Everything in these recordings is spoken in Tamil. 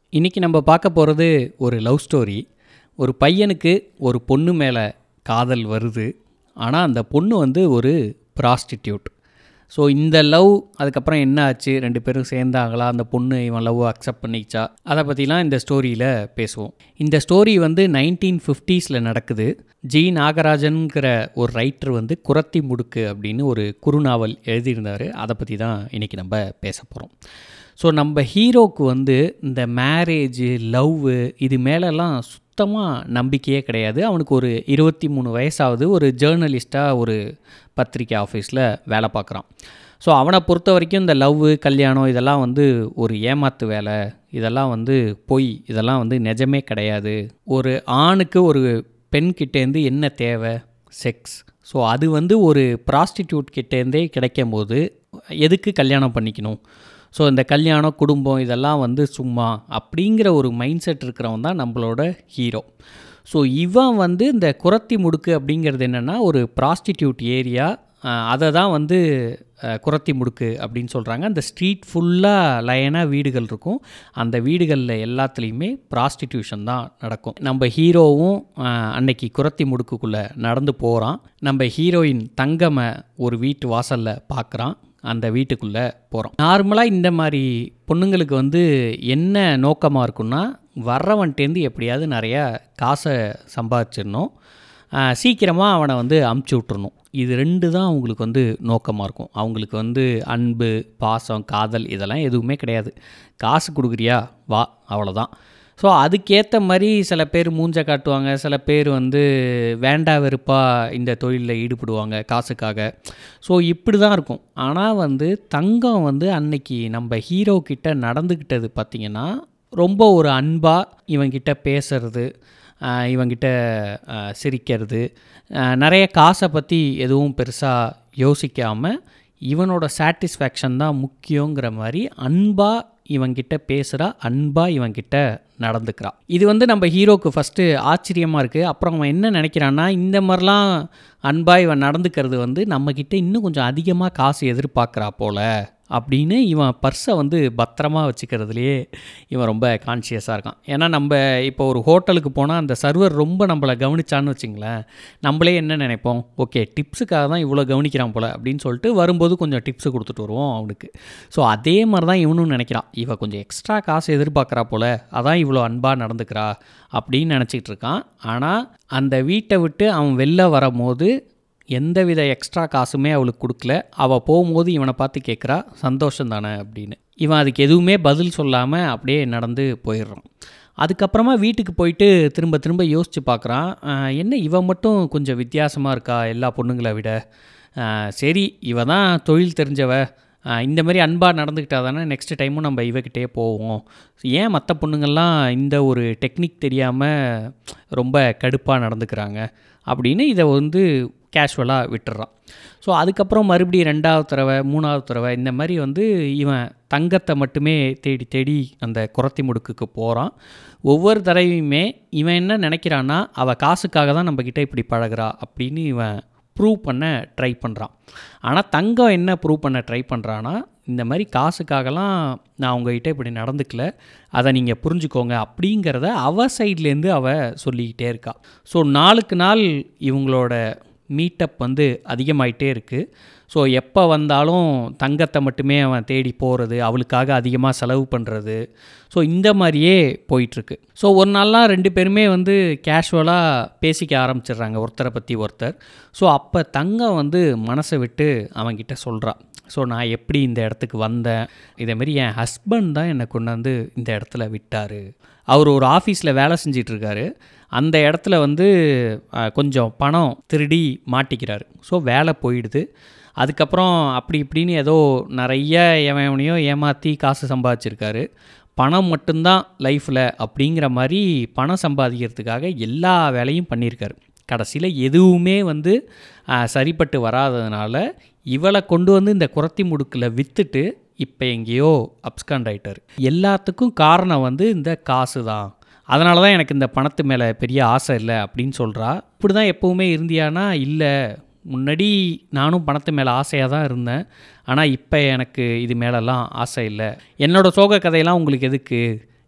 இன்றைக்கி நம்ம பார்க்க போகிறது ஒரு லவ் ஸ்டோரி ஒரு பையனுக்கு ஒரு பொண்ணு மேலே காதல் வருது ஆனால் அந்த பொண்ணு வந்து ஒரு ப்ராஸ்டிடியூட் ஸோ இந்த லவ் அதுக்கப்புறம் என்ன ஆச்சு ரெண்டு பேரும் சேர்ந்தாங்களா அந்த பொண்ணு இவன் லவ் அக்செப்ட் பண்ணிச்சா அதை பற்றிலாம் இந்த ஸ்டோரியில் பேசுவோம் இந்த ஸ்டோரி வந்து நைன்டீன் ஃபிஃப்டீஸில் நடக்குது ஜி நாகராஜன்கிற ஒரு ரைட்டர் வந்து குரத்தி முடுக்கு அப்படின்னு ஒரு குறுநாவல் எழுதியிருந்தார் அதை பற்றி தான் இன்றைக்கி நம்ம பேச போகிறோம் ஸோ நம்ம ஹீரோக்கு வந்து இந்த மேரேஜ் லவ்வு இது மேலெல்லாம் சுத்தமாக நம்பிக்கையே கிடையாது அவனுக்கு ஒரு இருபத்தி மூணு வயசாவது ஒரு ஜேர்னலிஸ்ட்டாக ஒரு பத்திரிக்கை ஆஃபீஸில் வேலை பார்க்குறான் ஸோ அவனை பொறுத்த வரைக்கும் இந்த லவ்வு கல்யாணம் இதெல்லாம் வந்து ஒரு ஏமாத்து வேலை இதெல்லாம் வந்து பொய் இதெல்லாம் வந்து நிஜமே கிடையாது ஒரு ஆணுக்கு ஒரு பெண் கிட்டேருந்து என்ன தேவை செக்ஸ் ஸோ அது வந்து ஒரு ப்ராஸ்டிடியூட் கிட்டேருந்தே கிடைக்கும் போது எதுக்கு கல்யாணம் பண்ணிக்கணும் ஸோ இந்த கல்யாணம் குடும்பம் இதெல்லாம் வந்து சும்மா அப்படிங்கிற ஒரு மைண்ட் செட் இருக்கிறவன் தான் நம்மளோட ஹீரோ ஸோ இவன் வந்து இந்த குரத்தி முடுக்கு அப்படிங்கிறது என்னென்னா ஒரு ப்ராஸ்டிடியூட் ஏரியா அதை தான் வந்து அஹ், குரத்தி முடுக்கு அப்படின்னு சொல்கிறாங்க அந்த ஸ்ட்ரீட் ஃபுல்லாக லைனாக வீடுகள் இருக்கும் அந்த வீடுகளில் எல்லாத்துலேயுமே ப்ராஸ்டிடியூஷன் தான் நடக்கும் நம்ம ஹீரோவும் அஹ், அன்னைக்கு குரத்தி முடுக்குக்குள்ளே நடந்து போகிறான் நம்ம ஹீரோயின் தங்கமை ஒரு வீட்டு வாசலில் பார்க்குறான் அந்த வீட்டுக்குள்ளே போகிறோம் நார்மலாக இந்த மாதிரி பொண்ணுங்களுக்கு வந்து என்ன நோக்கமாக இருக்குன்னா வர்றவன்ட்டேருந்து எப்படியாவது நிறையா காசை சம்பாதிச்சிடணும் சீக்கிரமாக அவனை வந்து அமுச்சு விட்டுறணும் இது ரெண்டு தான் அவங்களுக்கு வந்து நோக்கமாக இருக்கும் அவங்களுக்கு வந்து அன்பு பாசம் காதல் இதெல்லாம் எதுவுமே கிடையாது காசு கொடுக்குறியா வா அவ்வளோதான் ஸோ அதுக்கேற்ற மாதிரி சில பேர் மூஞ்ச காட்டுவாங்க சில பேர் வந்து வேண்டா வெறுப்பாக இந்த தொழிலில் ஈடுபடுவாங்க காசுக்காக ஸோ இப்படி தான் இருக்கும் ஆனால் வந்து தங்கம் வந்து அன்னைக்கு நம்ம ஹீரோ கிட்ட நடந்துக்கிட்டது பார்த்திங்கன்னா ரொம்ப ஒரு அன்பாக இவங்கிட்ட பேசுறது ஆஹ் இவங்கிட்ட ஆஹ் சிரிக்கிறது ஆஹ் நிறைய காசை பற்றி எதுவும் பெருசாக யோசிக்காமல் இவனோட சாட்டிஸ்ஃபேக்ஷன் தான் முக்கியங்கிற மாதிரி அன்பாக இவங்கிட்ட பேசுகிறா அன்பாக இவங்கிட்ட நடந்துக்கிறா இது வந்து நம்ம ஹீரோக்கு ஃபஸ்ட்டு ஆச்சரியமாக இருக்குது அப்புறம் அவன் என்ன நினைக்கிறான்னா இந்த மாதிரிலாம் அன்பாக இவன் நடந்துக்கிறது வந்து நம்மக்கிட்ட இன்னும் கொஞ்சம் அதிகமாக காசு எதிர்பார்க்குறா போல அப்படின்னு இவன் பர்ஸை வந்து பத்திரமா வச்சுக்கிறதுலையே இவன் ரொம்ப கான்ஷியஸாக இருக்கான் ஏன்னா நம்ம இப்போ ஒரு ஹோட்டலுக்கு போனால் அந்த சர்வர் ரொம்ப நம்மளை கவனிச்சான்னு வச்சுங்களேன் நம்மளே என்ன நினைப்போம் ஓகே டிப்ஸுக்காக தான் இவ்வளோ கவனிக்கிறான் போல் அப்படின்னு சொல்லிட்டு வரும்போது கொஞ்சம் டிப்ஸு கொடுத்துட்டு வருவோம் அவனுக்கு ஸோ அதே மாதிரி தான் இவனும் நினைக்கிறான் இவ கொஞ்சம் எக்ஸ்ட்ரா காசு எதிர்பார்க்குறா போல் அதான் இவ்வளோ அன்பாக நடந்துக்கிறா அப்படின்னு நினச்சிக்கிட்டு இருக்கான் ஆனால் அந்த வீட்டை விட்டு அவன் வெளில வரும்போது எந்தவித எக்ஸ்ட்ரா காசுமே அவளுக்கு கொடுக்கல அவள் போகும்போது இவனை பார்த்து கேட்குறா சந்தோஷம் தானே அப்படின்னு இவன் அதுக்கு எதுவுமே பதில் சொல்லாமல் அப்படியே நடந்து போயிடுறான் அதுக்கப்புறமா வீட்டுக்கு போயிட்டு திரும்ப திரும்ப யோசித்து பார்க்குறான் ஆஹ், என்ன இவன் மட்டும் கொஞ்சம் வித்தியாசமாக இருக்கா எல்லா பொண்ணுங்களை விட ஆஹ், சரி இவ தான் தொழில் தெரிஞ்சவ ஆஹ், இந்த மாதிரி அன்பாக நடந்துக்கிட்டா தானே நெக்ஸ்ட் டைமும் நம்ம இவகிட்டே போவோம் ஏன் மற்ற பொண்ணுங்கள்லாம் இந்த ஒரு டெக்னிக் தெரியாமல் ரொம்ப கடுப்பாக நடந்துக்கிறாங்க அப்படின்னு இதை வந்து கேஷுவலாக விட்டுறான் ஸோ அதுக்கப்புறம் மறுபடியும் ரெண்டாவது தடவை மூணாவது தடவை இந்த மாதிரி வந்து இவன் தங்கத்தை மட்டுமே தேடி தேடி அந்த குரத்தி முடுக்குக்கு போகிறான் ஒவ்வொரு தடவையுமே இவன் என்ன நினைக்கிறான்னா அவள் காசுக்காக தான் நம்மக்கிட்ட இப்படி பழகுறா அப்படின்னு இவன் ப்ரூவ் பண்ண ட்ரை பண்ணுறான் ஆனால் தங்கம் என்ன ப்ரூவ் பண்ண ட்ரை பண்ணுறான்னா இந்த மாதிரி காசுக்காகலாம் நான் உங்ககிட்ட இப்படி நடந்துக்கல அதை நீங்கள் புரிஞ்சுக்கோங்க அப்படிங்கிறத அவ சைட்லேருந்து அவ சொல்லிக்கிட்டே இருக்கா ஸோ நாளுக்கு நாள் இவங்களோட மீட்டப் வந்து அதிகமாயிட்டே இருக்குது ஸோ எப்போ வந்தாலும் தங்கத்தை மட்டுமே அவன் தேடி போகிறது அவளுக்காக அதிகமாக செலவு பண்ணுறது ஸோ இந்த மாதிரியே போயிட்டுருக்கு ஸோ ஒரு நாள்லாம் ரெண்டு பேருமே வந்து கேஷுவலாக பேசிக்க ஆரம்பிச்சிடுறாங்க ஒருத்தரை பற்றி ஒருத்தர் ஸோ அப்போ தங்கம் வந்து மனசை விட்டு அவன்கிட்ட சொல்கிறா ஸோ நான் எப்படி இந்த இடத்துக்கு வந்தேன் இதேமாரி என் ஹஸ்பண்ட் தான் என்னை கொண்டாந்து இந்த இடத்துல விட்டார் அவர் ஒரு ஆஃபீஸில் வேலை செஞ்சிட்டு இருக்காரு அந்த இடத்துல வந்து அஹ், கொஞ்சம் பணம் திருடி மாட்டிக்கிறாரு ஸோ வேலை போயிடுது அதுக்கப்புறம் அப்படி இப்படின்னு ஏதோ நிறைய எவன் எவனையோ ஏமாற்றி காசு சம்பாதிச்சிருக்காரு பணம் மட்டும்தான் லைஃப்பில் அப்படிங்கிற மாதிரி பணம் சம்பாதிக்கிறதுக்காக எல்லா வேலையும் பண்ணியிருக்காரு கடைசியில் எதுவுமே வந்து ஆஹ், சரிப்பட்டு வராததுனால இவளை கொண்டு வந்து இந்த குரத்தி முடுக்கில் விற்றுட்டு இப்போ எங்கேயோ அப்ஸ்காண்ட் ஆயிட்டார் எல்லாத்துக்கும் காரணம் வந்து இந்த காசு தான் அதனால தான் எனக்கு இந்த பணத்து மேலே பெரிய ஆசை இல்லை அப்படின்னு சொல்கிறா இப்படி தான் எப்போவுமே இருந்தியானா இல்லை முன்னாடி நானும் பணத்து மேலே ஆசையாக தான் இருந்தேன் ஆனால் இப்போ எனக்கு இது மேலெல்லாம் ஆசை இல்லை என்னோடய சோக கதையெல்லாம் உங்களுக்கு எதுக்கு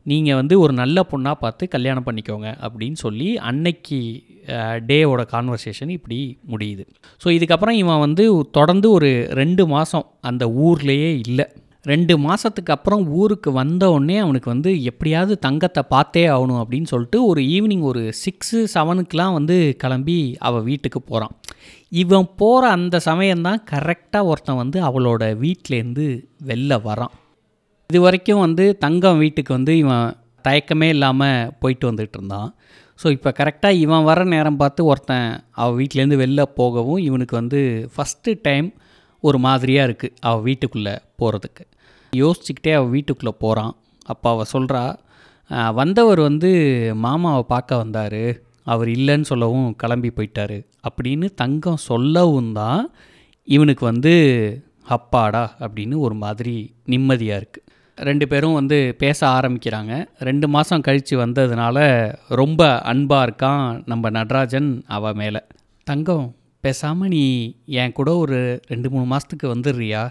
நீங்கள் வந்து ஒரு நல்ல பொண்ணாக பார்த்து கல்யாணம் பண்ணிக்கோங்க அப்படின்னு சொல்லி அன்னைக்கு டேவோட கான்வர்சேஷன் இப்படி முடியுது ஸோ இதுக்கப்புறம் இவன் வந்து தொடர்ந்து ஒரு ரெண்டு மாதம் அந்த ஊர்லேயே இல்லை ரெண்டு மாதத்துக்கு அப்புறம் ஊருக்கு வந்த உடனே அவனுக்கு வந்து எப்படியாவது தங்கத்தை பார்த்தே ஆகணும் அப்படின்னு சொல்லிட்டு ஒரு ஈவினிங் ஒரு சிக்ஸு செவனுக்கெலாம் வந்து கிளம்பி அவள் வீட்டுக்கு போகிறான் இவன் போகிற அந்த சமயம்தான் கரெக்டாக ஒருத்தன் வந்து அவளோட வீட்டிலேருந்து வெளில வரான் இது வரைக்கும் வந்து தங்கம் வீட்டுக்கு வந்து இவன் தயக்கமே இல்லாமல் போயிட்டு வந்துட்டு இருந்தான் ஸோ இப்போ கரெக்டாக இவன் வர நேரம் பார்த்து ஒருத்தன் அவள் வீட்டிலேருந்து வெளில போகவும் இவனுக்கு வந்து ஃபஸ்ட்டு டைம் ஒரு மாதிரியாக இருக்குது அவள் வீட்டுக்குள்ளே போகிறதுக்கு யோசிச்சுக்கிட்டே அவள் வீட்டுக்குள்ளே போகிறான் அப்போ அவள் சொல்கிறா வந்தவர் வந்து மாமாவை பார்க்க வந்தார் அவர் இல்லைன்னு சொல்லவும் கிளம்பி போயிட்டாரு அப்படின்னு தங்கம் சொல்லவும் தான் இவனுக்கு வந்து அப்பாடா அப்படின்னு ஒரு மாதிரி நிம்மதியாக இருக்குது ரெண்டு பேரும் வந்து பேச ஆரம்பிக்கிறாங்க ரெண்டு மாதம் கழித்து வந்ததுனால ரொம்ப அன்பாக இருக்கான் நம்ம நடராஜன் அவ மேலே தங்கம் பேசாமல் நீ என் கூட ஒரு ரெண்டு மூணு மாதத்துக்கு வந்துடுறியா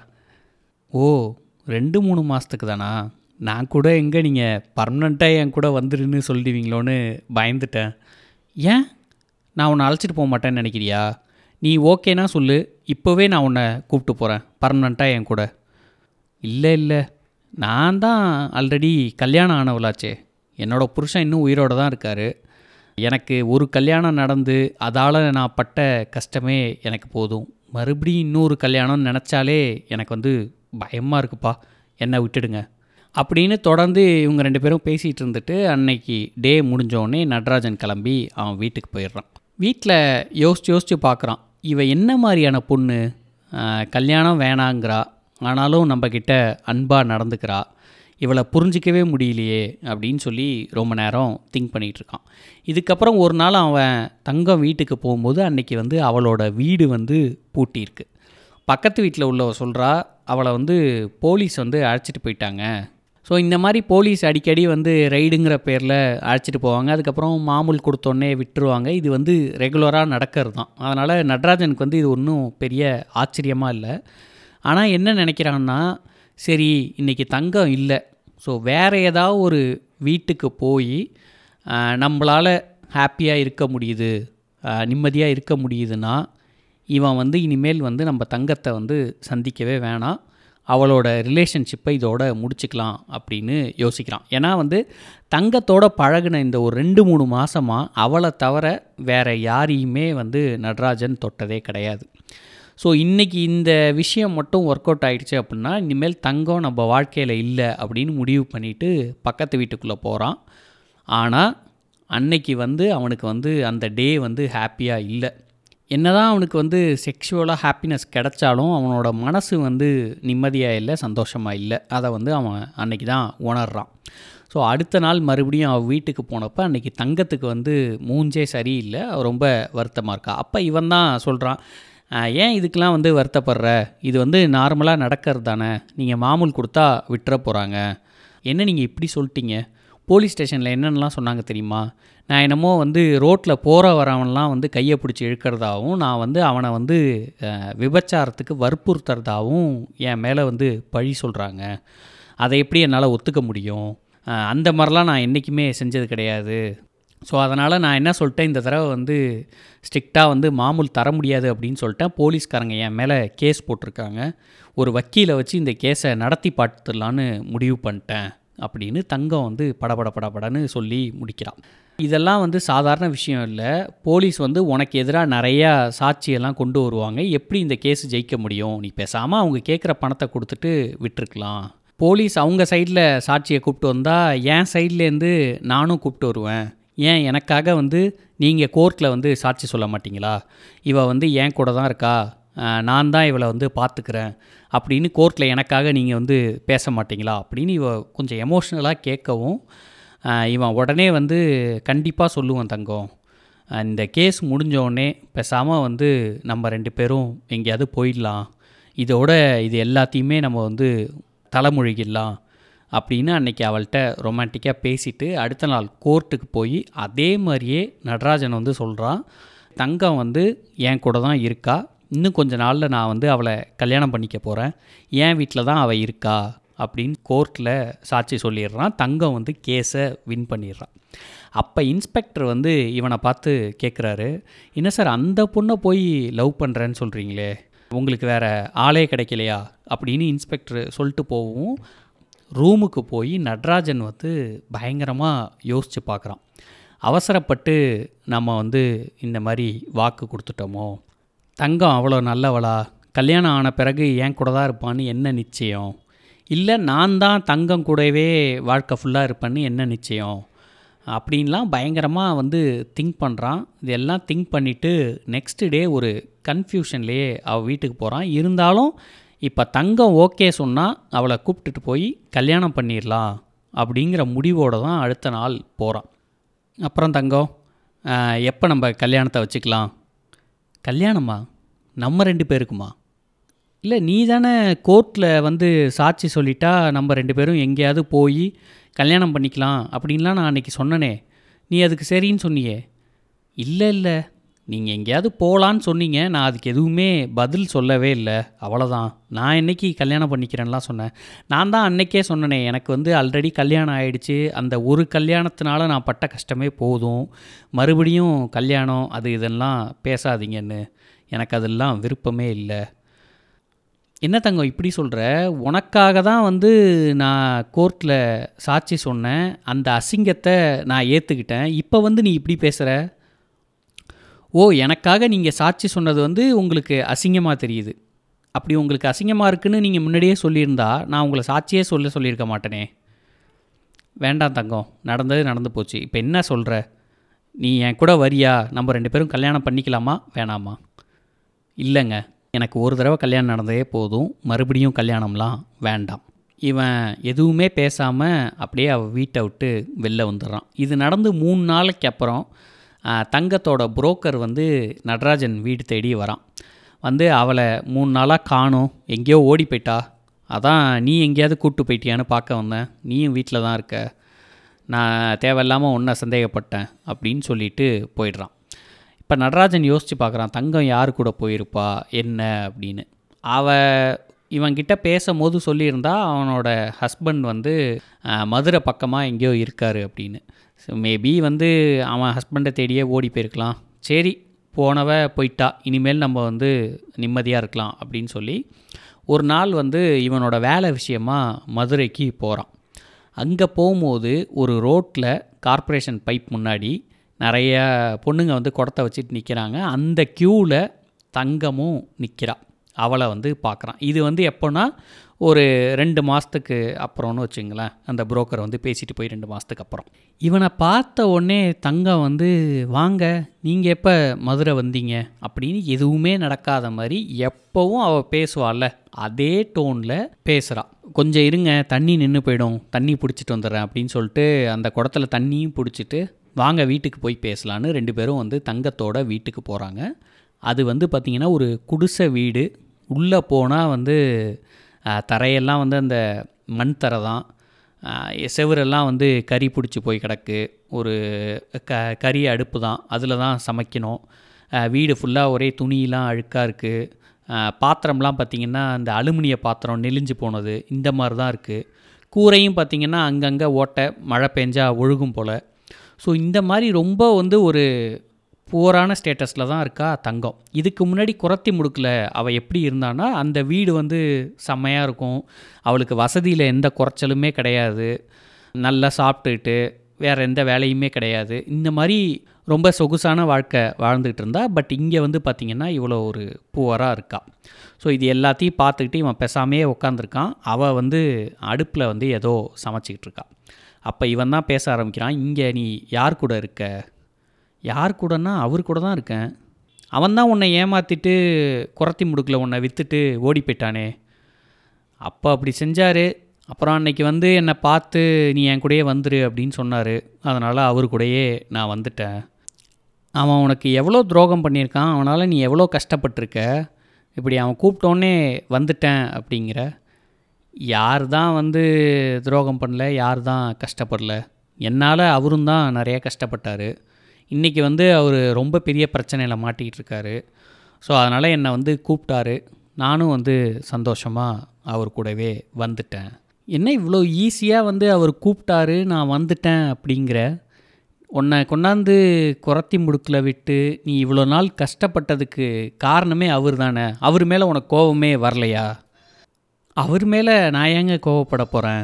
ஓ ரெண்டு மூணு மாதத்துக்கு தானா நான் கூட எங்கே நீங்கள் பர்மனெண்ட்டாக என் கூட வந்துருன்னு சொல்லிடுவீங்களோன்னு பயந்துட்டேன் ஏன் நான் உன்னை அழைச்சிட்டு போக மாட்டேன்னு நினைக்கிறியா நீ ஓகேனா சொல்லு இப்போவே நான் உன்னை கூப்பிட்டு போகிறேன் பர்மனெண்ட்டாக என் கூட இல்லை இல்லை நான் தான் ஆல்ரெடி கல்யாணம் ஆனவளாச்சே என்னோடய புருஷன் இன்னும் உயிரோடு தான் இருக்கார் எனக்கு ஒரு கல்யாணம் நடந்து அதால் நான் பட்ட கஷ்டமே எனக்கு போதும் மறுபடியும் இன்னொரு கல்யாணம்னு நினச்சாலே எனக்கு வந்து பயமாக இருக்குப்பா என்னை விட்டுடுங்க அப்படின்னு தொடர்ந்து இவங்க ரெண்டு பேரும் பேசிகிட்டு இருந்துட்டு அன்னைக்கு டே முடிஞ்சோடனே நடராஜன் கிளம்பி அவன் வீட்டுக்கு போயிடுறான் வீட்டில் யோசிச்சு யோசிச்சு பார்க்குறான் இவ என்ன மாதிரியான பொண்ணு கல்யாணம் வேணாங்கிறா ஆனாலும் நம்மக்கிட்ட அன்பாக நடந்துக்கிறா இவளை புரிஞ்சிக்கவே முடியலையே அப்படின்னு சொல்லி ரொம்ப நேரம் திங்க் பண்ணிகிட்ருக்கான் இதுக்கப்புறம் ஒரு நாள் அவன் தங்கம் வீட்டுக்கு போகும்போது அன்னைக்கு வந்து அவளோட வீடு வந்து பூட்டியிருக்கு பக்கத்து வீட்டில் உள்ளவ சொல்கிறா அவளை வந்து போலீஸ் வந்து அழைச்சிட்டு போயிட்டாங்க ஸோ இந்த மாதிரி போலீஸ் அடிக்கடி வந்து ரைடுங்கிற பேரில் அழைச்சிட்டு போவாங்க அதுக்கப்புறம் மாமூல் கொடுத்தோன்னே விட்டுருவாங்க இது வந்து ரெகுலராக நடக்கிறது தான் அதனால் நடராஜனுக்கு வந்து இது ஒன்றும் பெரிய ஆச்சரியமாக இல்லை ஆனால் என்ன நினைக்கிறான்னா சரி இன்றைக்கி தங்கம் இல்லை ஸோ வேறு ஏதாவது ஒரு வீட்டுக்கு போய் நம்மளால் ஹாப்பியாக இருக்க முடியுது நிம்மதியாக இருக்க முடியுதுன்னா இவன் வந்து இனிமேல் வந்து நம்ம தங்கத்தை வந்து சந்திக்கவே வேணாம் அவளோட ரிலேஷன்ஷிப்பை இதோட முடிச்சுக்கலாம் அப்படின்னு யோசிக்கிறான் ஏன்னா வந்து தங்கத்தோட பழகின இந்த ஒரு ரெண்டு மூணு மாதமாக அவளை தவிர வேறு யாரையுமே வந்து நடராஜன் தொட்டதே கிடையாது ஸோ இன்றைக்கி இந்த விஷயம் மட்டும் ஒர்க் அவுட் ஆகிடுச்சு அப்படின்னா இனிமேல் தங்கம் நம்ம வாழ்க்கையில் இல்லை அப்படின்னு முடிவு பண்ணிவிட்டு பக்கத்து வீட்டுக்குள்ளே போகிறான் ஆனால் அன்னைக்கு வந்து அவனுக்கு வந்து அந்த டே வந்து ஹாப்பியாக இல்லை என்னதான் அவனுக்கு வந்து செக்ஷுவலாக ஹாப்பினஸ் கிடைச்சாலும் அவனோட மனசு வந்து நிம்மதியாக இல்லை சந்தோஷமாக இல்லை அதை வந்து அவன் அன்னைக்கு தான் உணர்றான் ஸோ அடுத்த நாள் மறுபடியும் அவள் வீட்டுக்கு போனப்போ அன்றைக்கி தங்கத்துக்கு வந்து மூஞ்சே சரியில்லை அவ ரொம்ப வருத்தமாக இருக்கா அப்போ இவன் தான் சொல்கிறான் ஏன் இதுக்கெலாம் வந்து வருத்தப்படுற இது வந்து நார்மலாக நடக்கிறது தானே நீங்கள் மாமூல் கொடுத்தா விட்டுற போகிறாங்க என்ன நீங்கள் இப்படி சொல்லிட்டீங்க போலீஸ் ஸ்டேஷனில் என்னென்னலாம் சொன்னாங்க தெரியுமா நான் என்னமோ வந்து ரோட்டில் போகிற வரவன்லாம் வந்து கையை பிடிச்சி இழுக்கிறதாகவும் நான் வந்து அவனை வந்து விபச்சாரத்துக்கு வற்புறுத்துறதாகவும் என் மேலே வந்து பழி சொல்கிறாங்க அதை எப்படி என்னால் ஒத்துக்க முடியும் அந்த மாதிரிலாம் நான் என்றைக்குமே செஞ்சது கிடையாது ஸோ அதனால் நான் என்ன சொல்லிட்டேன் இந்த தடவை வந்து ஸ்ட்ரிக்டாக வந்து மாமூல் தர முடியாது அப்படின்னு சொல்லிட்டேன் போலீஸ்காரங்க என் மேலே கேஸ் போட்டிருக்காங்க ஒரு வக்கீலை வச்சு இந்த கேஸை நடத்தி பார்த்துடலான்னு முடிவு பண்ணிட்டேன் அப்படின்னு தங்கம் வந்து படபட படபடன்னு சொல்லி முடிக்கிறான் இதெல்லாம் வந்து சாதாரண விஷயம் இல்லை போலீஸ் வந்து உனக்கு எதிராக நிறையா சாட்சியெல்லாம் கொண்டு வருவாங்க எப்படி இந்த கேஸ் ஜெயிக்க முடியும் நீ பேசாமல் அவங்க கேட்குற பணத்தை கொடுத்துட்டு விட்டுருக்கலாம் போலீஸ் அவங்க சைடில் சாட்சியை கூப்பிட்டு வந்தால் என் சைட்லேருந்து நானும் கூப்பிட்டு வருவேன் ஏன் எனக்காக வந்து நீங்கள் கோர்ட்டில் வந்து சாட்சி சொல்ல மாட்டிங்களா இவள் வந்து என் கூட தான் இருக்கா நான் தான் இவளை வந்து பார்த்துக்கிறேன் அப்படின்னு கோர்ட்டில் எனக்காக நீங்கள் வந்து பேச மாட்டிங்களா அப்படின்னு இவ கொஞ்சம் எமோஷ்னலாக கேட்கவும் இவன் உடனே வந்து கண்டிப்பாக சொல்லுவான் தங்கம் இந்த கேஸ் முடிஞ்சோடனே பேசாமல் வந்து நம்ம ரெண்டு பேரும் எங்கேயாவது போயிடலாம் இதோட இது எல்லாத்தையுமே நம்ம வந்து தலைமொழிகிடலாம் அப்படின்னு அன்றைக்கி அவள்கிட்ட ரொமான்டிக்காக பேசிவிட்டு அடுத்த நாள் கோர்ட்டுக்கு போய் அதே மாதிரியே நடராஜன் வந்து சொல்கிறான் தங்கம் வந்து என் கூட தான் இருக்கா இன்னும் கொஞ்ச நாளில் நான் வந்து அவளை கல்யாணம் பண்ணிக்க போகிறேன் என் வீட்டில் தான் அவள் இருக்கா அப்படின்னு கோர்ட்டில் சாட்சி சொல்லிடுறான் தங்கம் வந்து கேஸை வின் பண்ணிடுறான் அப்போ இன்ஸ்பெக்டர் வந்து இவனை பார்த்து கேட்குறாரு என்ன சார் அந்த பொண்ணை போய் லவ் பண்ணுறேன்னு சொல்கிறீங்களே உங்களுக்கு வேறு ஆளே கிடைக்கலையா அப்படின்னு இன்ஸ்பெக்டர் சொல்லிட்டு போகவும் ரூமுக்கு போய் நடராஜன் வந்து பயங்கரமாக யோசித்து பார்க்குறான் அவசரப்பட்டு நம்ம வந்து இந்த மாதிரி வாக்கு கொடுத்துட்டோமோ தங்கம் அவ்வளோ நல்லவளா கல்யாணம் ஆன பிறகு என் கூட தான் இருப்பான்னு என்ன நிச்சயம் இல்லை நான் தான் தங்கம் கூடவே வாழ்க்கை ஃபுல்லாக இருப்பேன்னு என்ன நிச்சயம் அப்படின்லாம் பயங்கரமாக வந்து திங்க் பண்ணுறான் இதெல்லாம் திங்க் பண்ணிவிட்டு நெக்ஸ்ட் டே ஒரு கன்ஃபியூஷன்லேயே அவள் வீட்டுக்கு போகிறான் இருந்தாலும் இப்போ தங்கம் ஓகே சொன்னால் அவளை கூப்பிட்டுட்டு போய் கல்யாணம் பண்ணிடலாம் அப்படிங்கிற முடிவோடு தான் அடுத்த நாள் போகிறான் அப்புறம் தங்கம் எப்போ நம்ம கல்யாணத்தை வச்சுக்கலாம் கல்யாணமா நம்ம ரெண்டு பேருக்குமா இல்லை நீ தானே கோர்ட்டில் வந்து சாட்சி சொல்லிட்டா நம்ம ரெண்டு பேரும் எங்கேயாவது போய் கல்யாணம் பண்ணிக்கலாம் அப்படின்லாம் நான் அன்றைக்கி சொன்னனே நீ அதுக்கு சரின்னு சொன்னியே இல்லை இல்லை நீங்கள் எங்கேயாவது போகலான்னு சொன்னீங்க நான் அதுக்கு எதுவுமே பதில் சொல்லவே இல்லை அவ்வளோதான் நான் என்னைக்கு கல்யாணம் பண்ணிக்கிறேன்லாம் சொன்னேன் நான் தான் அன்னைக்கே சொன்னனே எனக்கு வந்து ஆல்ரெடி கல்யாணம் ஆயிடுச்சு அந்த ஒரு கல்யாணத்தினால நான் பட்ட கஷ்டமே போதும் மறுபடியும் கல்யாணம் அது இதெல்லாம் பேசாதீங்கன்னு எனக்கு அதெல்லாம் விருப்பமே இல்லை என்ன தங்கம் இப்படி சொல்கிற உனக்காக தான் வந்து நான் கோர்ட்டில் சாட்சி சொன்னேன் அந்த அசிங்கத்தை நான் ஏற்றுக்கிட்டேன் இப்போ வந்து நீ இப்படி பேசுகிற ஓ எனக்காக நீங்கள் சாட்சி சொன்னது வந்து உங்களுக்கு அசிங்கமாக தெரியுது அப்படி உங்களுக்கு அசிங்கமாக இருக்குன்னு நீங்கள் முன்னாடியே சொல்லியிருந்தா நான் உங்களை சாட்சியே சொல்ல சொல்லியிருக்க மாட்டேனே வேண்டாம் தங்கம் நடந்தது நடந்து போச்சு இப்போ என்ன சொல்கிற நீ என் கூட வரியா நம்ம ரெண்டு பேரும் கல்யாணம் பண்ணிக்கலாமா வேணாமா இல்லைங்க எனக்கு ஒரு தடவை கல்யாணம் நடந்ததே போதும் மறுபடியும் கல்யாணம்லாம் வேண்டாம் இவன் எதுவுமே பேசாமல் அப்படியே அவள் வீட்டை விட்டு வெளில வந்துடுறான் இது நடந்து மூணு நாளைக்கு அப்புறம் தங்கத்தோட புரோக்கர் வந்து நடராஜன் வீடு தேடி வரான் வந்து அவளை மூணு நாளாக காணும் எங்கேயோ ஓடி போயிட்டா அதான் நீ எங்கேயாவது கூப்பிட்டு போயிட்டியான்னு பார்க்க வந்தேன் நீயும் வீட்டில் தான் இருக்க நான் தேவையில்லாமல் ஒன்றை சந்தேகப்பட்டேன் அப்படின்னு சொல்லிட்டு போயிடுறான் இப்போ நடராஜன் யோசித்து பார்க்குறான் தங்கம் யார் கூட போயிருப்பா என்ன அப்படின்னு அவ இவன்கிட்ட பேசும்போது சொல்லியிருந்தா அவனோட ஹஸ்பண்ட் வந்து மதுரை பக்கமாக எங்கேயோ இருக்கார் அப்படின்னு ஸோ மேபி வந்து அவன் ஹஸ்பண்டை தேடியே ஓடி போயிருக்கலாம் சரி போனவ போயிட்டா இனிமேல் நம்ம வந்து நிம்மதியாக இருக்கலாம் அப்படின்னு சொல்லி ஒரு நாள் வந்து இவனோட வேலை விஷயமா மதுரைக்கு போகிறான் அங்கே போகும்போது ஒரு ரோட்டில் கார்ப்பரேஷன் பைப் முன்னாடி நிறைய பொண்ணுங்க வந்து குடத்தை வச்சுட்டு நிற்கிறாங்க அந்த க்யூவில் தங்கமும் நிற்கிறா அவளை வந்து பார்க்குறான் இது வந்து எப்போன்னா ஒரு ரெண்டு மாதத்துக்கு அப்புறம்னு வச்சுங்களேன் அந்த புரோக்கர் வந்து பேசிட்டு போய் ரெண்டு மாதத்துக்கு அப்புறம் இவனை பார்த்த உடனே தங்கம் வந்து வாங்க நீங்கள் எப்போ மதுரை வந்தீங்க அப்படின்னு எதுவுமே நடக்காத மாதிரி எப்போவும் அவள் பேசுவாள்ல அதே டோனில் பேசுகிறான் கொஞ்சம் இருங்க தண்ணி நின்று போயிடும் தண்ணி பிடிச்சிட்டு வந்துடுறேன் அப்படின்னு சொல்லிட்டு அந்த குடத்துல தண்ணியும் பிடிச்சிட்டு வாங்க வீட்டுக்கு போய் பேசலான்னு ரெண்டு பேரும் வந்து தங்கத்தோட வீட்டுக்கு போகிறாங்க அது வந்து பார்த்திங்கன்னா ஒரு குடிசை வீடு உள்ளே போனால் வந்து தரையெல்லாம் வந்து அந்த மண் தரை தான் செவரெல்லாம் வந்து கறி பிடிச்சி போய் கிடக்கு ஒரு க கறி அடுப்பு தான் அதில் தான் சமைக்கணும் வீடு ஃபுல்லாக ஒரே துணியெலாம் அழுக்காக இருக்குது பாத்திரம்லாம் பார்த்திங்கன்னா அந்த அலுமினிய பாத்திரம் நெளிஞ்சு போனது இந்த மாதிரி தான் இருக்குது கூரையும் பார்த்திங்கன்னா அங்கங்கே ஓட்டை மழை பெஞ்சால் ஒழுகும் போல் ஸோ இந்த மாதிரி ரொம்ப வந்து ஒரு புவரான ஸ்டேட்டஸில் தான் இருக்கா தங்கம் இதுக்கு முன்னாடி குறத்தி முடுக்கில் அவள் எப்படி இருந்தான்னா அந்த வீடு வந்து செம்மையாக இருக்கும் அவளுக்கு வசதியில் எந்த குறைச்சலுமே கிடையாது நல்லா சாப்பிட்டுட்டு வேறு எந்த வேலையுமே கிடையாது இந்த மாதிரி ரொம்ப சொகுசான வாழ்க்கை வாழ்ந்துகிட்டு இருந்தா பட் இங்கே வந்து பார்த்திங்கன்னா இவ்வளோ ஒரு புவராக இருக்கா ஸோ இது எல்லாத்தையும் பார்த்துக்கிட்டு இவன் பெசாமையே உட்காந்துருக்கான் அவள் வந்து அடுப்பில் வந்து ஏதோ சமைச்சிக்கிட்டு இருக்கா அப்போ இவன் தான் பேச ஆரம்பிக்கிறான் இங்கே நீ யார் கூட இருக்க யார் கூடனா அவர் கூட தான் இருக்கேன் அவன் தான் உன்னை ஏமாற்றிட்டு குறத்தி முடுக்கில் உன்னை விற்றுட்டு ஓடி போயிட்டானே அப்போ அப்படி செஞ்சார் அப்புறம் அன்னைக்கு வந்து என்னை பார்த்து நீ என் கூடயே வந்துரு அப்படின்னு சொன்னார் அதனால் அவர் கூடயே நான் வந்துட்டேன் அவன் உனக்கு எவ்வளோ துரோகம் பண்ணியிருக்கான் அவனால் நீ எவ்வளோ கஷ்டப்பட்டிருக்க இப்படி அவன் கூப்பிட்டோன்னே வந்துட்டேன் அப்படிங்கிற யார் தான் வந்து துரோகம் பண்ணல யார் தான் கஷ்டப்படல என்னால் அவரும் தான் நிறைய கஷ்டப்பட்டார் இன்றைக்கி வந்து அவர் ரொம்ப பெரிய பிரச்சனையில் மாட்டிக்கிட்டு இருக்காரு ஸோ அதனால் என்னை வந்து கூப்பிட்டாரு நானும் வந்து சந்தோஷமாக அவர் கூடவே வந்துட்டேன் என்ன இவ்வளோ ஈஸியாக வந்து அவர் கூப்பிட்டாரு நான் வந்துட்டேன் அப்படிங்கிற உன்னை கொண்டாந்து குறத்தி முடுக்கில் விட்டு நீ இவ்வளோ நாள் கஷ்டப்பட்டதுக்கு காரணமே அவர் தானே அவர் மேலே உனக்கு கோபமே வரலையா அவர் மேலே நான் ஏங்க கோவப்பட போகிறேன்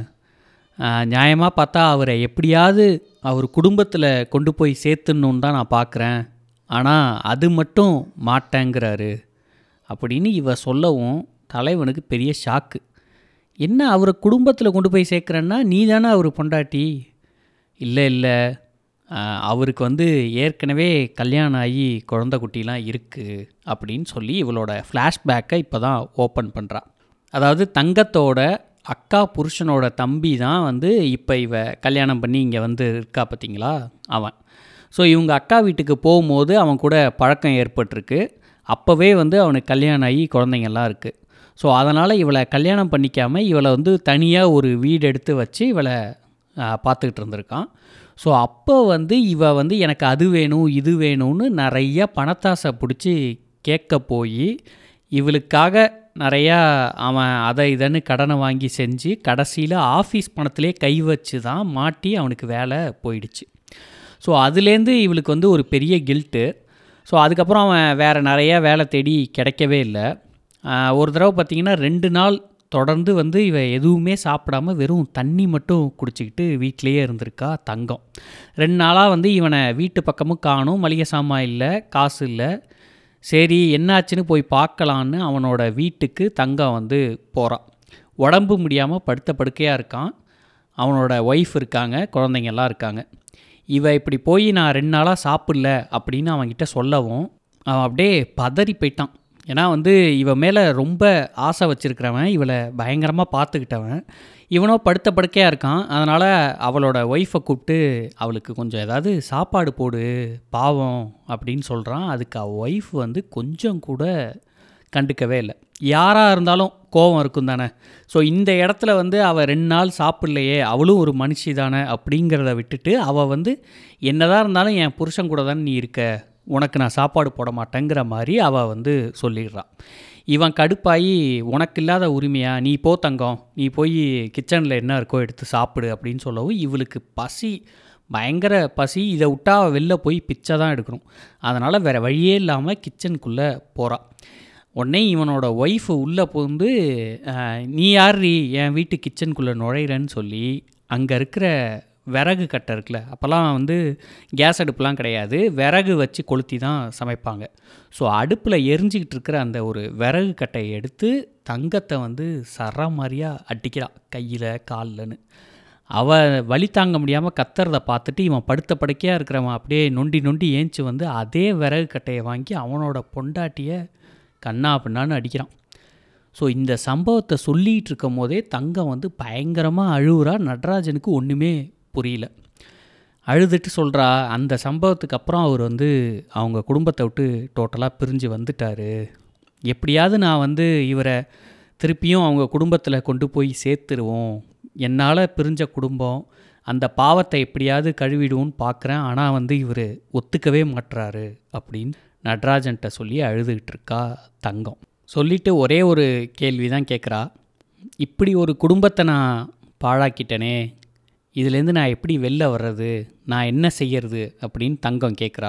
நியாயமாக பார்த்தா அவரை எப்படியாவது அவர் குடும்பத்தில் கொண்டு போய் சேர்த்துடணுன்னு தான் நான் பார்க்குறேன் ஆனால் அது மட்டும் மாட்டேங்கிறாரு அப்படின்னு இவ சொல்லவும் தலைவனுக்கு பெரிய ஷாக்கு என்ன அவரை குடும்பத்தில் கொண்டு போய் சேர்க்குறேன்னா நீ தானே அவர் பொண்டாட்டி இல்லை இல்லை ஆஹ், அவருக்கு வந்து ஏற்கனவே கல்யாணம் ஆகி குழந்தை குட்டிலாம் இருக்குது அப்படின்னு சொல்லி இவளோட ஃப்ளாஷ்பேக்கை இப்போ தான் ஓப்பன் பண்ணுறா அதாவது தங்கத்தோட அக்கா புருஷனோட தம்பி தான் வந்து இப்போ இவ கல்யாணம் பண்ணி இங்கே வந்து இருக்கா பார்த்தீங்களா அவன் ஸோ இவங்க அக்கா வீட்டுக்கு போகும்போது அவன் கூட பழக்கம் ஏற்பட்டிருக்கு அப்போவே வந்து அவனுக்கு கல்யாணம் ஆகி குழந்தைங்கள்லாம் இருக்குது ஸோ அதனால் இவளை கல்யாணம் பண்ணிக்காமல் இவளை வந்து தனியாக ஒரு வீடு எடுத்து வச்சு இவளை ஆஹ், பார்த்துக்கிட்டு இருந்திருக்கான் ஸோ அப்போ வந்து இவ வந்து எனக்கு அது வேணும் இது வேணும்னு நிறைய பணத்தாசை பிடிச்சி கேட்க போய் இவளுக்காக நிறையா அவன் அதை இதன்னு கடனை வாங்கி செஞ்சு கடைசியில் ஆஃபீஸ் பணத்திலே கை வச்சு தான் மாட்டி அவனுக்கு வேலை போயிடுச்சு ஸோ அதுலேருந்து இவளுக்கு வந்து ஒரு பெரிய கில்ட்டு ஸோ அதுக்கப்புறம் அவன் வேறு நிறைய வேலை தேடி கிடைக்கவே இல்லை ஆஹ் ஒரு தடவை பார்த்திங்கன்னா ரெண்டு நாள் தொடர்ந்து வந்து இவ எதுவுமே சாப்பிடாம வெறும் தண்ணி மட்டும் குடிச்சிக்கிட்டு வீட்டிலேயே இருந்திருக்கா தங்கம் ரெண்டு நாளாக வந்து இவனை வீட்டு பக்கமும் காணும் மளிகை சாமான் இல்லை காசு இல்லை சரி என்னாச்சுன்னு போய் பார்க்கலான்னு அவனோட வீட்டுக்கு தங்கம் வந்து போகிறான் உடம்பு முடியாமல் படுத்த படுக்கையாக இருக்கான் அவனோட ஒய்ஃப் இருக்காங்க குழந்தைங்கெல்லாம் இருக்காங்க இவ இப்படி போய் நான் ரெண்டு நாளாக சாப்பிடல அப்படின்னு அவன்கிட்ட சொல்லவும் அவன் அப்படியே பதறி போயிட்டான் ஏன்னா வந்து இவ மேலே ரொம்ப ஆசை வச்சிருக்கிறவன் இவளை பயங்கரமாக பார்த்துக்கிட்டவன் இவனோ படுத்த படுக்கையாக இருக்கான் அதனால் அவளோட ஒய்ஃபை கூப்பிட்டு அவளுக்கு கொஞ்சம் ஏதாவது சாப்பாடு போடு பாவம் அப்படின்னு சொல்கிறான் அதுக்கு அவள் ஒய்ஃப் வந்து கொஞ்சம் கூட கண்டுக்கவே இல்லை யாராக இருந்தாலும் கோவம் இருக்கும் தானே ஸோ இந்த இடத்துல வந்து அவள் ரெண்டு நாள் சாப்பிட்லையே அவளும் ஒரு மனுஷி தானே அப்படிங்கிறத விட்டுட்டு அவள் வந்து என்னதான் இருந்தாலும் என் புருஷன் கூட தானே நீ இருக்க உனக்கு நான் சாப்பாடு போட மாட்டேங்கிற மாதிரி அவள் வந்து சொல்லிடுறான் இவன் கடுப்பாகி உனக்கு இல்லாத உரிமையா நீ போ தங்கம் நீ போய் கிச்சனில் என்ன இருக்கோ எடுத்து சாப்பிடு அப்படின்னு சொல்லவும் இவளுக்கு பசி பயங்கர பசி இதை விட்டா அவ வெளில போய் பிச்சை தான் எடுக்கணும் அதனால் வேறு வழியே இல்லாமல் கிச்சனுக்குள்ளே போகிறான் உடனே இவனோட ஒய்ஃபு உள்ளே புகுந்து "அஹ், நீ யார்ரி என் வீட்டு கிச்சனுக்குள்ளே நுழையிறேன்னு சொல்லி அங்கே இருக்கிற விறகு கட்டை இருக்குல்ல அப்போல்லாம் வந்து கேஸ் அடுப்புலாம் கிடையாது விறகு வச்சு கொளுத்தி தான் சமைப்பாங்க ஸோ அடுப்பில் எரிஞ்சிக்கிட்டு இருக்கிற அந்த ஒரு விறகு கட்டையை எடுத்து தங்கத்தை வந்து சர மாதிரியாக அடிக்கிறான் கையில் கால்லன்னு அவள் வலி தாங்க முடியாமல் கத்துறத பார்த்துட்டு இவன் படுத்த படுக்கையாக இருக்கிறவன் அப்படியே நொண்டி நொண்டி ஏஞ்சி வந்து அதே விறகு கட்டையை வாங்கி அவனோட பொண்டாட்டியை கண்ணா பின்னான்னு அடிக்கிறான் ஸோ இந்த சம்பவத்தை சொல்லிகிட்டு இருக்கும் போதே தங்கம் வந்து பயங்கரமாக அழுவுறா நடராஜனுக்கு ஒன்றுமே புரியல அழுதுட்டு சொல்கிறா அந்த சம்பவத்துக்கு அப்புறம் அவர் வந்து அவங்க குடும்பத்தை விட்டு டோட்டலாக பிரிஞ்சு வந்துட்டார் எப்படியாவது நான் வந்து இவரை திருப்பியும் அவங்க குடும்பத்தில் கொண்டு போய் சேர்த்துருவோம் என்னால் பிரிஞ்ச குடும்பம் அந்த பாவத்தை எப்படியாவது கழுவிடுவோன்னு பார்க்குறேன் ஆனால் வந்து இவர் ஒத்துக்கவே மாட்டுறாரு அப்படின்னு நடராஜன்ட்ட சொல்லி அழுதுகிட்டு இருக்கா தங்கம் சொல்லிட்டு ஒரே ஒரு கேள்வி தான் கேட்குறா இப்படி ஒரு குடும்பத்தை நான் பாழாக்கிட்டேனே இதுலேருந்து நான் எப்படி வெளில வர்றது நான் என்ன செய்யறது அப்படின்னு தங்கம் கேட்குறா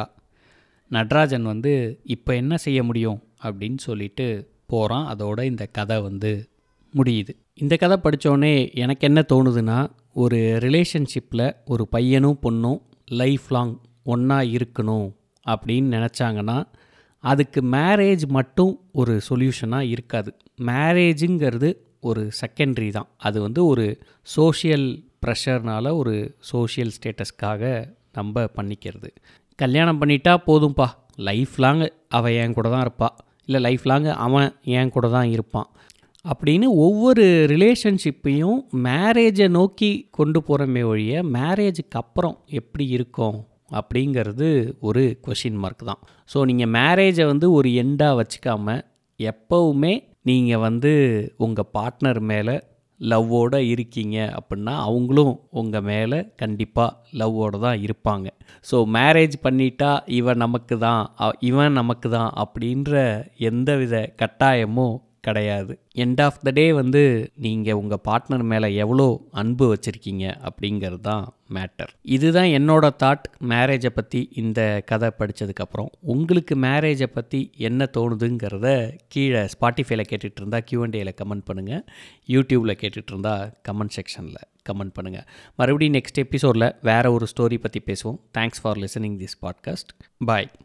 நடராஜன் வந்து இப்போ என்ன செய்ய முடியும் அப்படின்னு சொல்லிட்டு போகிறான் அதோட இந்த கதை வந்து முடியுது இந்த கதை படித்தோடனே எனக்கு என்ன தோணுதுன்னா ஒரு ரிலேஷன்ஷிப்பில் ஒரு பையனும் பொண்ணும் லைஃப் லாங் ஒன்றா இருக்கணும் அப்படின்னு நினச்சாங்கன்னா அதுக்கு மேரேஜ் மட்டும் ஒரு சொல்யூஷனாக இருக்காது மேரேஜுங்கிறது ஒரு செகண்டரி தான் அது வந்து ஒரு சோஷியல் ப்ரெஷர்னால ஒரு சோஷியல் ஸ்டேட்டஸ்க்காக நம்ம பண்ணிக்கிறது கல்யாணம் பண்ணிட்டா போதும்ப்பா லைஃப் லாங் அவள் என் கூட தான் இருப்பாள் இல்லை லைஃப் லாங் அவன் என் கூட தான் இருப்பான் அப்படின்னு ஒவ்வொரு ரிலேஷன்ஷிப்பையும் மேரேஜை நோக்கி கொண்டு போகிறமே ஒழிய மேரேஜுக்கு அப்புறம் எப்படி இருக்கும் அப்படிங்கிறது ஒரு கொஷின் மார்க் தான் ஸோ நீங்கள் மேரேஜை வந்து ஒரு எண்டாக வச்சுக்காம எப்போவுமே நீங்கள் வந்து உங்கள் பார்ட்னர் மேலே லவ்வோடு இருக்கீங்க அப்படின்னா அவங்களும் உங்கள் மேலே கண்டிப்பாக லவ்வோடு தான் இருப்பாங்க ஸோ மேரேஜ் பண்ணிட்டா இவன் நமக்கு தான் அ- இவன் நமக்கு தான் அப்படின்ற எந்தவித கட்டாயமும் கிடையாது எண்ட் ஆஃப் த டே வந்து நீங்கள் உங்கள் பார்ட்னர் மேலே எவ்வளோ அன்பு வச்சுருக்கீங்க அப்படிங்கிறது தான் மேட்டர் இதுதான் என்னோட தாட் மேரேஜை பற்றி இந்த கதை படித்ததுக்கப்புறம் உங்களுக்கு மேரேஜை பற்றி என்ன தோணுதுங்கிறத கீழே ஸ்பாட்டிஃபைல கேட்டுட்டு இருந்தால் கியூஎன்டேயில் கமெண்ட் பண்ணுங்கள் யூடியூப்பில் கேட்டுட்டு இருந்தால் கமெண்ட் செக்ஷனில் கமெண்ட் பண்ணுங்கள் மறுபடியும் நெக்ஸ்ட் எபிசோடில் வேறு ஒரு ஸ்டோரி பற்றி பேசுவோம் thanks for listening this podcast bye